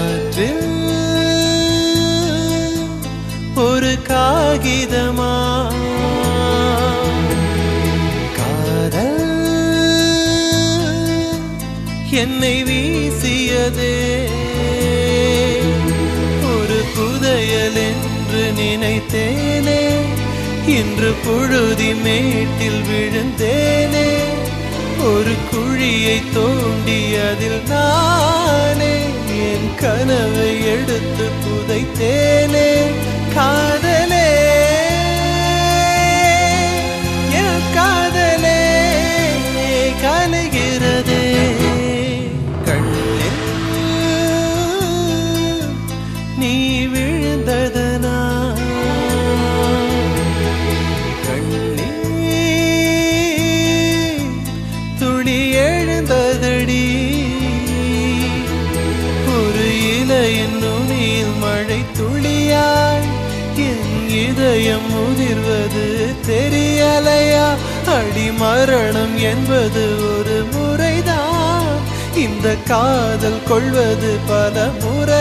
காற்றில் ஒரு காகிதமா காதல் என்னை வீசியதே ஒரு புதையல் என்று நினைத்தேனே இன்று புழுதி மேட்டில் விழுந்தேனே ஒரு குழியை தோண்டி அதில் நானே என் கனவை எடுத்து புதைத்தேனே காதலே என் காதலே கலைகிறதே கண்ணில் நீ விழுந்ததனா கண்ணீர் துளி எழுந்ததடி ஒரு இலையின் நுனியில் மழை துளியாய் என் இதயம் முதிர்வது தெரியலையா அடி மரணம் என்பது ஒரு முறைதான் இந்த காதல் கொள்வது பல முறை